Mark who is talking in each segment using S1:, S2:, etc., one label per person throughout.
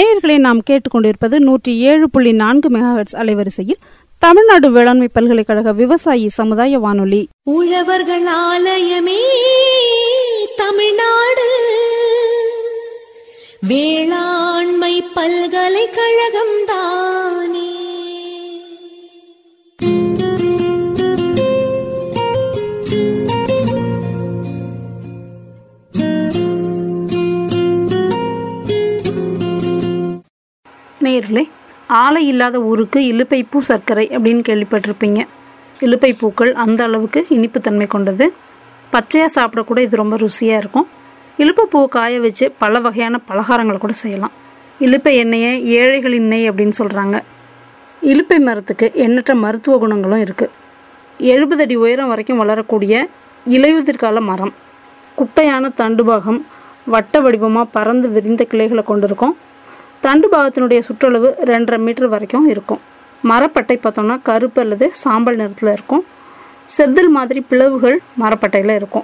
S1: நேயர்களை நாம் கேட்டுக்கொண்டிருப்பது நூற்றி ஏழு புள்ளி நான்கு மெகாஹெட்ஸ் அலைவரிசையில் தமிழ்நாடு வேளாண்மை பல்கலைக்கழக விவசாயி சமுதாய வானொலி
S2: உழவர்கள் ஆலயமே தமிழ்நாடு வேளாண்மை பல்கலைக்கழகம் தானே
S1: நேயர்களே ஆலை இல்லாத ஊருக்கு இலுப்பைப்பூ சர்க்கரை அப்படின்னு கேள்விப்பட்டிருப்பீங்க இலுப்பை பூக்கள் அந்த அளவுக்கு இனிப்புத்தன்மை கொண்டது பச்சையாக சாப்பிடக்கூட இது ரொம்ப ருசியாக இருக்கும் இலுப்பை பூவை காய வச்சு பல வகையான பலகாரங்களை கூட செய்யலாம் இலுப்பை எண்ணெயை ஏழைகளின் நெய் அப்படின்னு சொல்கிறாங்க இலுப்பை மரத்துக்கு எண்ணற்ற மருத்துவ குணங்களும் இருக்குது எழுபது அடி உயரம் வரைக்கும் வளரக்கூடிய இலையுதிர்கால மரம் குட்டையான தண்டு பாகம் வட்ட வடிவமாக பறந்து விரிந்த கிளைகளை கொண்டிருக்கும் தண்டு பாகத்தினுடைய சுற்றளவு ரெண்டரை மீட்டர் வரைக்கும் இருக்கும் மரப்பட்டை பார்த்தோம்னா கருப்பு அல்லது சாம்பல் நிறத்தில் இருக்கும் செதில் மாதிரி பிளவுகள் மரப்பட்டையில் இருக்கும்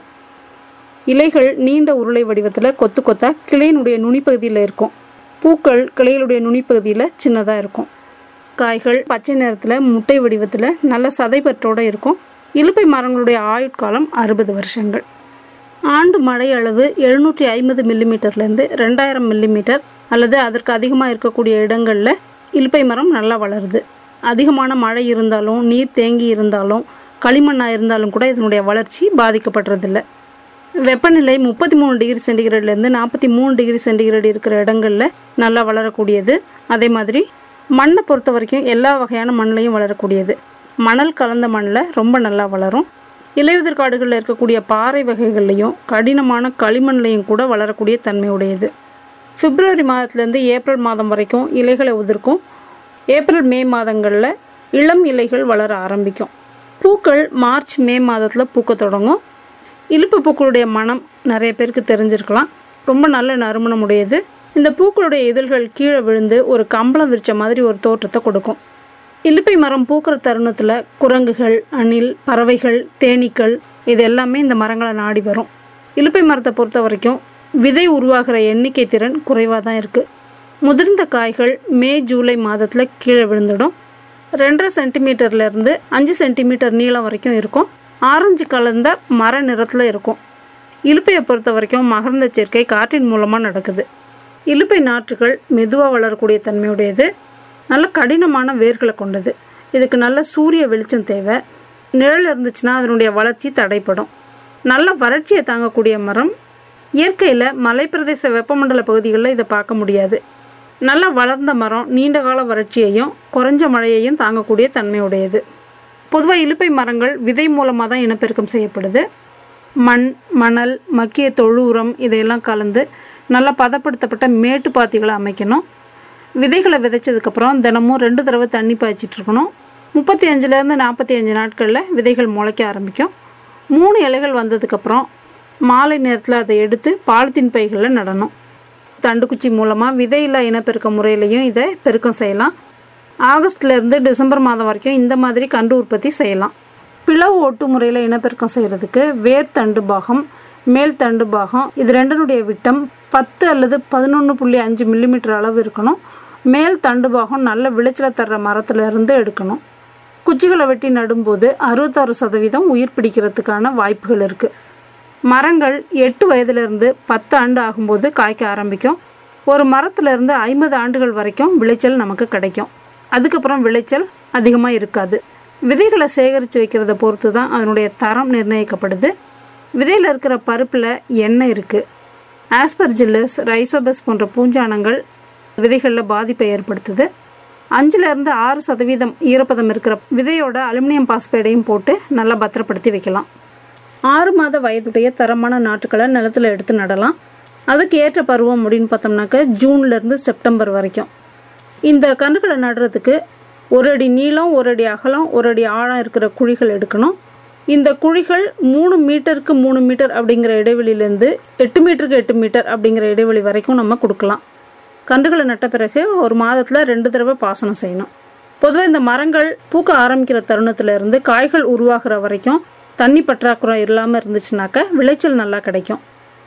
S1: இலைகள் நீண்ட உருளை வடிவத்தில் கொத்து கொத்தா கிளையினுடைய நுனிப்பகுதியில் இருக்கும் பூக்கள் கிளைகளுடைய நுனிப்பகுதியில் சின்னதாக இருக்கும் காய்கள் பச்சை நிறத்தில் முட்டை வடிவத்தில் நல்ல சதைப்பற்றோடு இருக்கும் இலுப்பை மரங்களுடைய ஆயுட்காலம் அறுபது வருஷங்கள் ஆண்டு மழை அளவு எழுநூற்றி ஐம்பது மில்லிமீட்டர்லேருந்து ரெண்டாயிரம் மில்லிமீட்டர் அல்லது அதற்கு அதிகமாக இருக்கக்கூடிய இடங்களில் இலுப்பை மரம் நல்லா வளருது அதிகமான மழை இருந்தாலும் நீர் தேங்கி இருந்தாலும் களிமண்ணாக இருந்தாலும் கூட இதனுடைய வளர்ச்சி பாதிக்கப்படுறதில்ல வெப்பநிலை முப்பத்தி மூணு டிகிரி சென்டிகிரேட்லேருந்து நாற்பத்தி மூணு டிகிரி சென்டிகிரேட் இருக்கிற இடங்களில் நல்லா வளரக்கூடியது அதே மாதிரி மண்ணை பொறுத்த வரைக்கும் எல்லா வகையான மண்ணிலையும் வளரக்கூடியது மணல் கலந்த மண்ணில் ரொம்ப நல்லா வளரும் இலையுதிர் காடுகளில் இருக்கக்கூடிய பாறை வகைகள்லையும் கடினமான களிமண்லையும் கூட வளரக்கூடிய தன்மை உடையது பிப்ரவரி மாதத்துலேருந்து ஏப்ரல் மாதம் வரைக்கும் இலைகளை உதிர்க்கும் ஏப்ரல் மே மாதங்களில் இளம் இலைகள் வளர ஆரம்பிக்கும் பூக்கள் மார்ச் மே மாதத்தில் பூக்க தொடங்கும் இலுப்பு பூக்களுடைய மனம் நிறைய பேருக்கு தெரிஞ்சிருக்கலாம் ரொம்ப நல்ல நறுமணம் உடையது இந்த பூக்களுடைய இதழ்கள் கீழே விழுந்து ஒரு கம்பளம் விரிச்ச மாதிரி ஒரு தோற்றத்தை கொடுக்கும் இலுப்பை மரம் பூக்கிற தருணத்தில் குரங்குகள் அணில் பறவைகள் தேனீக்கள் இது எல்லாமே இந்த மரங்களை நாடி வரும் இலுப்பை மரத்தை பொறுத்த வரைக்கும் விதை உருவாகிற எண்ணிக்கை திறன் குறைவாக தான் இருக்குது முதிர்ந்த காய்கள் மே ஜூலை மாதத்தில் கீழே விழுந்துடும் ரெண்டரை சென்டிமீட்டர்லேருந்து அஞ்சு சென்டிமீட்டர் நீளம் வரைக்கும் இருக்கும் ஆரஞ்சு கலந்த மர நிறத்தில் இருக்கும் இலுப்பையை பொறுத்த வரைக்கும் மகரந்த சேர்க்கை காற்றின் மூலமாக நடக்குது இலுப்பை நாற்றுகள் மெதுவாக வளரக்கூடிய தன்மையுடையது நல்ல கடினமான வேர்களை கொண்டது இதுக்கு நல்ல சூரிய வெளிச்சம் தேவை நிழல் இருந்துச்சுன்னா அதனுடைய வளர்ச்சி தடைப்படும் நல்ல வறட்சியை தாங்கக்கூடிய மரம் இயற்கையில் மலைப்பிரதேச வெப்பமண்டல பகுதிகளில் இதை பார்க்க முடியாது நல்லா வளர்ந்த மரம் நீண்ட கால வறட்சியையும் குறைஞ்ச மழையையும் தாங்கக்கூடிய தன்மையுடையது பொதுவாக இலுப்பை மரங்கள் விதை மூலமாக தான் இனப்பெருக்கம் செய்யப்படுது மண் மணல் மக்கிய தொழு உரம் இதையெல்லாம் கலந்து நல்லா பதப்படுத்தப்பட்ட மேட்டு பாத்திகளை அமைக்கணும் விதைகளை விதைச்சதுக்கப்புறம் தினமும் ரெண்டு தடவை தண்ணி பாய்ச்சிட்டு இருக்கணும் முப்பத்தி அஞ்சுலேருந்து நாற்பத்தி அஞ்சு நாட்களில் விதைகள் முளைக்க ஆரம்பிக்கும் மூணு இலைகள் வந்ததுக்கப்புறம் மாலை நேரத்தில் அதை எடுத்து பாலித்தீன் பைகளில் நடணும் தண்டுக்குச்சி மூலமாக விதையில்லா இனப்பெருக்க முறையிலையும் இதை பெருக்கம் செய்யலாம் ஆகஸ்ட்லேருந்து டிசம்பர் மாதம் வரைக்கும் இந்த மாதிரி கண்டு உற்பத்தி செய்யலாம் பிளவு ஒட்டு முறையில் இனப்பெருக்கம் செய்கிறதுக்கு வேர் தண்டு பாகம் மேல் தண்டு பாகம் இது ரெண்டனுடைய விட்டம் பத்து அல்லது பதினொன்று புள்ளி அஞ்சு மில்லிமீட்டர் அளவு இருக்கணும் மேல் தண்டு பாகம் நல்ல விளைச்சலை தர்ற மரத்துல இருந்து எடுக்கணும் குச்சிகளை வெட்டி நடும்போது அறுபத்தாறு சதவீதம் உயிர் பிடிக்கிறதுக்கான வாய்ப்புகள் இருக்குது மரங்கள் எட்டு வயதிலிருந்து பத்து ஆண்டு ஆகும்போது காய்க்க ஆரம்பிக்கும் ஒரு மரத்துலேருந்து ஐம்பது ஆண்டுகள் வரைக்கும் விளைச்சல் நமக்கு கிடைக்கும் அதுக்கப்புறம் விளைச்சல் அதிகமாக இருக்காது விதைகளை சேகரித்து வைக்கிறத பொறுத்து தான் அதனுடைய தரம் நிர்ணயிக்கப்படுது விதையில் இருக்கிற பருப்பில் எண்ணெய் இருக்குது ஆஸ்பர்ஜில்லஸ் ரைசோபஸ் போன்ற பூஞ்சானங்கள் விதைகளில் பாதிப்பை ஏற்படுத்துது அஞ்சுலேருந்து ஆறு சதவீதம் ஈரப்பதம் இருக்கிற விதையோட அலுமினியம் பாஸ்பேடையும் போட்டு நல்லா பத்திரப்படுத்தி வைக்கலாம் ஆறு மாத வயதுடைய தரமான நாற்றுக்களை நிலத்தில் எடுத்து நடலாம் அதுக்கு ஏற்ற பருவம் அப்படின்னு பார்த்தோம்னாக்க ஜூன்லேருந்து செப்டம்பர் வரைக்கும் இந்த கன்றுகளை நடுறதுக்கு ஒரு அடி நீளம் ஒரு அடி அகலம் ஒரு அடி ஆழம் இருக்கிற குழிகள் எடுக்கணும் இந்த குழிகள் மூணு மீட்டருக்கு மூணு மீட்டர் அப்படிங்கிற இடைவெளியிலேருந்து எட்டு மீட்டருக்கு எட்டு மீட்டர் அப்படிங்கிற இடைவெளி வரைக்கும் நம்ம கொடுக்கலாம் கன்றுகளை நட்ட பிறகு ஒரு மாதத்தில் ரெண்டு தடவை பாசனம் செய்யணும் பொதுவாக இந்த மரங்கள் பூக்க ஆரம்பிக்கிற தருணத்துல இருந்து காய்கள் உருவாகிற வரைக்கும் தண்ணி பற்றாக்குறை இல்லாமல் இருந்துச்சுனாக்க விளைச்சல் நல்லா கிடைக்கும்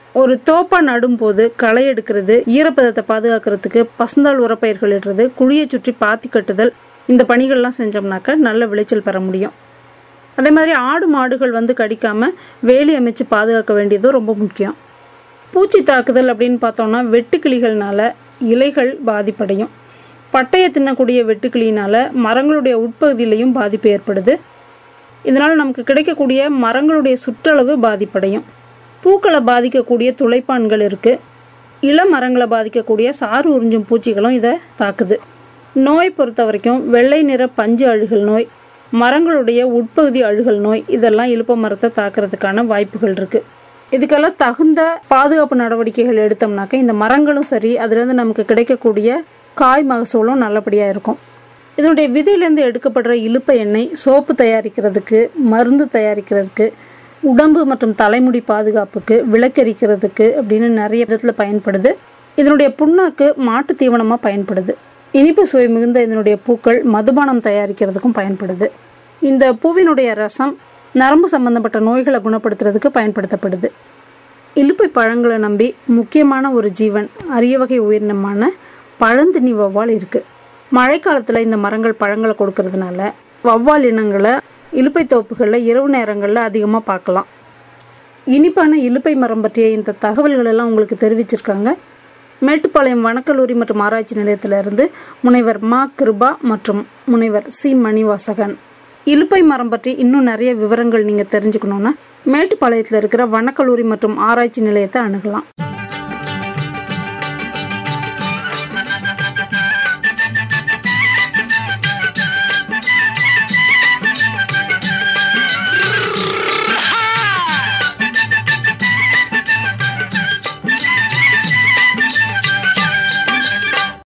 S1: ஒரு தோப்பா நடும்போது களை எடுக்கிறது ஈரப்பதத்தை பாதுகாக்கிறதுக்கு பசுந்தாள் உரப்பயிர்கள் இடுறது குழியை சுற்றி பாத்தி கட்டுதல் இந்த பணிகள்லாம் செஞ்சோம்னாக்க நல்ல விளைச்சல் பெற முடியும் அதே மாதிரி ஆடு மாடுகள் வந்து கடிக்காம வேலி அமைச்சு பாதுகாக்க வேண்டியதும் ரொம்ப முக்கியம் பூச்சி தாக்குதல் அப்படின்னு பார்த்தோம்னா வெட்டுக்கிளிகள்னால இலைகள் பாதிப்படையும் பட்டையை தின்னக்கூடிய வெட்டுக்கிளியினால மரங்களுடைய உட்பகுதியிலையும் பாதிப்பு ஏற்படுது இதனால் நமக்கு கிடைக்கக்கூடிய மரங்களுடைய சுற்றளவு பாதிப்படையும் பூக்களை பாதிக்கக்கூடிய துளைப்பான்கள் இருக்குது இள மரங்களை பாதிக்கக்கூடிய சாறு உறிஞ்சும் பூச்சிகளும் இதை தாக்குது நோய் பொறுத்த வரைக்கும் வெள்ளை நிற பஞ்சு அழுகல் நோய் மரங்களுடைய உட்பகுதி அழுகல் நோய் இதெல்லாம் இலுப்ப மரத்தை தாக்குறதுக்கான வாய்ப்புகள் இருக்குது இதுக்கெல்லாம் தகுந்த பாதுகாப்பு நடவடிக்கைகள் எடுத்தோம்னாக்க இந்த மரங்களும் சரி அதுலேருந்து நமக்கு கிடைக்கக்கூடிய காய் மகசூலும் நல்லபடியாக இருக்கும் இதனுடைய விதையிலேருந்து எடுக்கப்படுற இலுப்பை எண்ணெய் சோப்பு தயாரிக்கிறதுக்கு மருந்து தயாரிக்கிறதுக்கு உடம்பு மற்றும் தலைமுடி பாதுகாப்புக்கு விளக்கரிக்கிறதுக்கு அப்படின்னு நிறைய விதத்தில் பயன்படுது இதனுடைய புண்ணாக்கு மாட்டு தீவனமாக பயன்படுது இனிப்பு சுவை மிகுந்த இதனுடைய பூக்கள் மதுபானம் தயாரிக்கிறதுக்கும் பயன்படுது இந்த பூவினுடைய ரசம் நரம்பு சம்பந்தப்பட்ட நோய்களை குணப்படுத்துறதுக்கு பயன்படுத்தப்படுது இலுப்பை பழங்களை நம்பி முக்கியமான ஒரு ஜீவன் அரிய வகை உயிரினமான பழந்தினி வவ்வால் இருக்குது மழைக்காலத்தில் இந்த மரங்கள் பழங்களை கொடுக்கறதுனால வவ்வால் இனங்களை இலுப்பை தோப்புகளில் இரவு நேரங்களில் அதிகமாக பார்க்கலாம் இனிப்பான இலுப்பை மரம் பற்றிய இந்த தகவல்கள் எல்லாம் உங்களுக்கு தெரிவிச்சிருக்காங்க மேட்டுப்பாளையம் வனக்கல்லூரி மற்றும் ஆராய்ச்சி நிலையத்திலிருந்து முனைவர் மா கிருபா மற்றும் முனைவர் சி மணிவாசகன் இலுப்பை மரம் பற்றி இன்னும் நிறைய விவரங்கள் நீங்கள் தெரிஞ்சுக்கணுன்னா மேட்டுப்பாளையத்தில் இருக்கிற வனக்கல்லூரி மற்றும் ஆராய்ச்சி நிலையத்தை அணுகலாம்